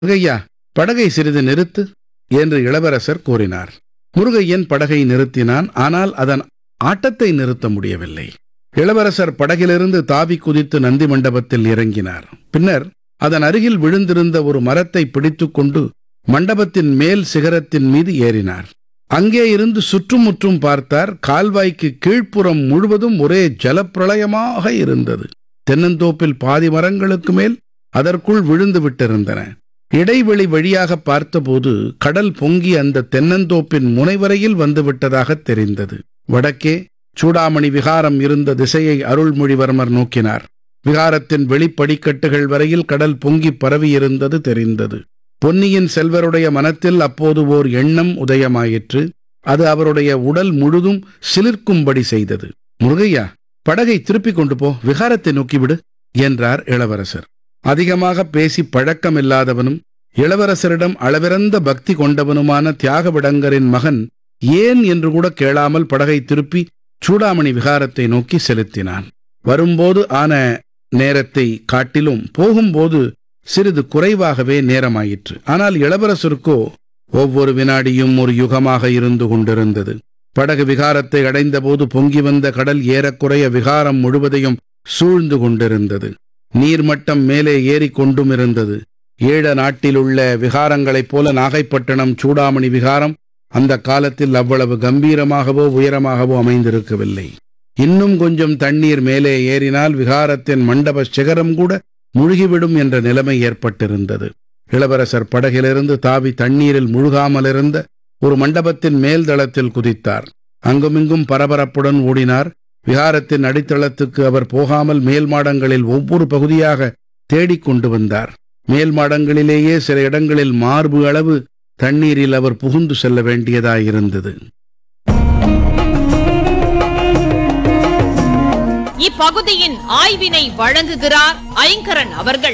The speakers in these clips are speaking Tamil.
முருகையா படகை சிறிது நிறுத்து என்று இளவரசர் கூறினார் முருகையன் படகை நிறுத்தினான் ஆனால் அதன் ஆட்டத்தை நிறுத்த முடியவில்லை இளவரசர் படகிலிருந்து தாவி குதித்து நந்தி மண்டபத்தில் இறங்கினார் பின்னர் அதன் அருகில் விழுந்திருந்த ஒரு மரத்தை பிடித்துக்கொண்டு மண்டபத்தின் மேல் சிகரத்தின் மீது ஏறினார் அங்கே இருந்து சுற்றுமுற்றும் பார்த்தார் கால்வாய்க்கு கீழ்ப்புறம் முழுவதும் ஒரே ஜலப்பிரளயமாக இருந்தது தென்னந்தோப்பில் பாதி மரங்களுக்கு மேல் அதற்குள் விழுந்து விட்டிருந்தன இடைவெளி வழியாக பார்த்தபோது கடல் பொங்கி அந்த தென்னந்தோப்பின் முனைவரையில் வந்துவிட்டதாக தெரிந்தது வடக்கே சூடாமணி விகாரம் இருந்த திசையை அருள்மொழிவர்மர் நோக்கினார் விகாரத்தின் வெளிப்படிக்கட்டுகள் வரையில் கடல் பொங்கி பரவியிருந்தது தெரிந்தது பொன்னியின் செல்வருடைய மனத்தில் அப்போது ஓர் எண்ணம் உதயமாயிற்று அது அவருடைய உடல் முழுதும் சிலிர்க்கும்படி செய்தது முருகையா படகை திருப்பிக் கொண்டு போ விகாரத்தை நோக்கிவிடு என்றார் இளவரசர் அதிகமாக பேசி பழக்கமில்லாதவனும் இளவரசரிடம் அளவிறந்த பக்தி கொண்டவனுமான தியாகவிடங்கரின் மகன் ஏன் என்று கூட கேளாமல் படகை திருப்பி சூடாமணி விகாரத்தை நோக்கி செலுத்தினான் வரும்போது ஆன நேரத்தை காட்டிலும் போகும்போது சிறிது குறைவாகவே நேரமாயிற்று ஆனால் இளவரசருக்கோ ஒவ்வொரு வினாடியும் ஒரு யுகமாக இருந்து கொண்டிருந்தது படகு விகாரத்தை அடைந்தபோது பொங்கி வந்த கடல் ஏறக்குறைய விகாரம் முழுவதையும் சூழ்ந்து கொண்டிருந்தது நீர்மட்டம் மேலே ஏறிக் கொண்டும் இருந்தது ஈழ நாட்டிலுள்ள விகாரங்களைப் போல நாகைப்பட்டினம் சூடாமணி விகாரம் அந்த காலத்தில் அவ்வளவு கம்பீரமாகவோ உயரமாகவோ அமைந்திருக்கவில்லை இன்னும் கொஞ்சம் தண்ணீர் மேலே ஏறினால் விகாரத்தின் மண்டப சிகரம் கூட முழுகிவிடும் என்ற நிலைமை ஏற்பட்டிருந்தது இளவரசர் படகிலிருந்து தாவி தண்ணீரில் முழுகாமலிருந்த ஒரு மண்டபத்தின் மேல் தளத்தில் குதித்தார் அங்குமிங்கும் பரபரப்புடன் ஓடினார் விகாரத்தின் அடித்தளத்துக்கு அவர் போகாமல் மேல் மாடங்களில் ஒவ்வொரு பகுதியாக தேடிக் கொண்டு வந்தார் மேல் மாடங்களிலேயே சில இடங்களில் மார்பு அளவு தண்ணீரில் அவர் புகுந்து செல்ல வேண்டியதாயிருந்தது இப்பகுதியின் ஆய்வினை வழங்குகிறார் ஐங்கரன் அவர்கள்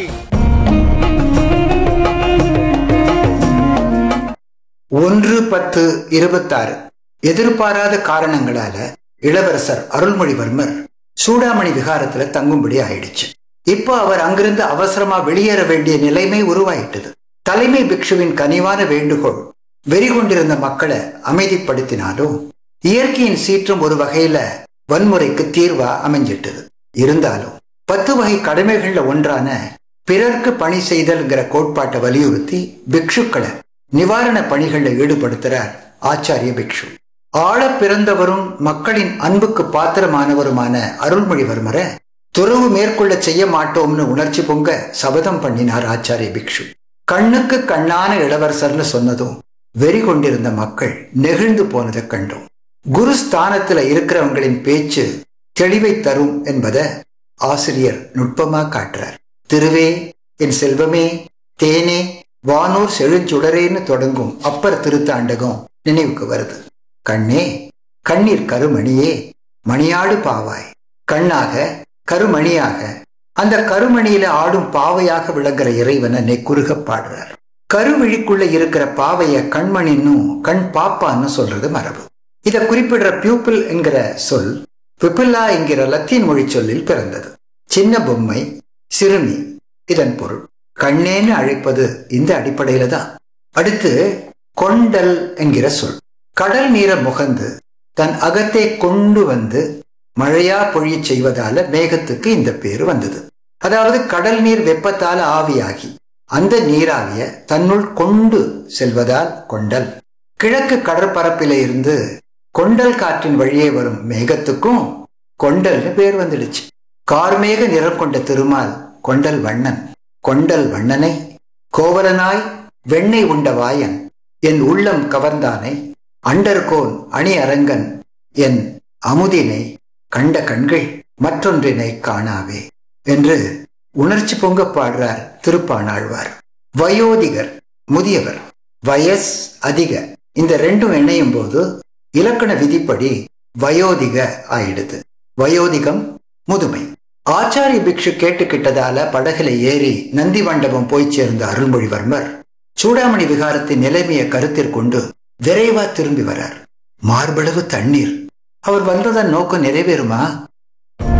ஒன்று பத்து இருபத்தாறு எதிர்பாராத காரணங்களால இளவரசர் அருள்மொழிவர்மர் சூடாமணி விகாரத்துல தங்கும்படி ஆயிடுச்சு இப்போ அவர் அங்கிருந்து அவசரமா வெளியேற வேண்டிய நிலைமை உருவாயிட்டது தலைமை பிக்ஷுவின் கனிவான வேண்டுகோள் வெறி கொண்டிருந்த மக்களை அமைதிப்படுத்தினாலும் இயற்கையின் சீற்றம் ஒரு வகையில வன்முறைக்கு தீர்வா அமைஞ்சிட்டது இருந்தாலும் பத்து வகை கடமைகள்ல ஒன்றான பிறர்க்கு பணி செய்தல்ங்கிற கோட்பாட்டை வலியுறுத்தி பிக்ஷுக்களை நிவாரண பணிகள்ல ஈடுபடுத்துறார் ஆச்சாரிய பிக்ஷு ஆழ பிறந்தவரும் மக்களின் அன்புக்கு பாத்திரமானவருமான அருள்மொழிவர்மரை துறவு மேற்கொள்ள செய்ய மாட்டோம்னு உணர்ச்சி பொங்க சபதம் பண்ணினார் ஆச்சாரிய பிக்ஷு கண்ணுக்கு கண்ணான இளவரசர்னு சொன்னதும் வெறி கொண்டிருந்த மக்கள் நெகிழ்ந்து போனதை கண்டோம் குரு ஸ்தானத்துல இருக்கிறவங்களின் பேச்சு தெளிவை தரும் என்பதை ஆசிரியர் நுட்பமா காட்டுறார் திருவே என் செல்வமே தேனே வானூர் செழுஞ்சுடரேன்னு தொடங்கும் அப்பர் திருத்தாண்டகம் நினைவுக்கு வருது கண்ணே கண்ணீர் கருமணியே மணியாடு பாவாய் கண்ணாக கருமணியாக அந்த கருமணியில ஆடும் பாவையாக விளங்குற இறைவனை நெக்குருக பாடுறார் கருவிழிக்குள்ள இருக்கிற பாவைய கண்மணின்னும் கண் பாப்பான்னு சொல்றது மரபு இதை குறிப்பிடுற பியூப்பிள் என்கிற சொல் பிப்பில்லா என்கிற லத்தீன் மொழி சொல்லில் பிறந்தது சின்ன பொம்மை சிறுமி இதன் பொருள் கண்ணேன்னு அழைப்பது இந்த அடிப்படையில தான் அடுத்து கொண்டல் என்கிற சொல் கடல் நீரை முகந்து தன் அகத்தை கொண்டு வந்து மழையா பொழியச் செய்வதால மேகத்துக்கு இந்த பேரு வந்தது அதாவது கடல் நீர் வெப்பத்தால ஆவியாகி அந்த நீராவிய தன்னுள் கொண்டு செல்வதால் கொண்டல் கிழக்கு கடற்பரப்பில இருந்து கொண்டல் காற்றின் வழியே வரும் மேகத்துக்கும் கொண்டல்னு பேர் வந்துடுச்சு கார்மேக நிறம் கொண்ட திருமால் கொண்டல் வண்ணன் கொண்டல் வண்ணனை கோவலனாய் வெண்ணெய் உண்ட வாயன் என் உள்ளம் கவர்ந்தானை அண்டர்கோன் அணி அரங்கன் என் அமுதினை கண்ட கண்கள் மற்றொன்றினை காணாவே என்று உணர்ச்சி பொங்க பாடுறார் திருப்பாணாழ்வார் வயோதிகர் முதியவர் வயஸ் அதிக இந்த ரெண்டும் இணையும் போது இலக்கண விதிப்படி வயோதிக ஆயிடுது வயோதிகம் முதுமை ஆச்சாரிய பிக்ஷு கேட்டுக்கிட்டதால படகுல ஏறி நந்தி மண்டபம் போய் சேர்ந்த அருள்மொழிவர்மர் சூடாமணி விகாரத்தின் நிலைமையை கருத்தில் கொண்டு விரைவா திரும்பி வரார் மார்பளவு தண்ணீர் அவர் வந்ததன் நோக்கம் நிறைவேறுமா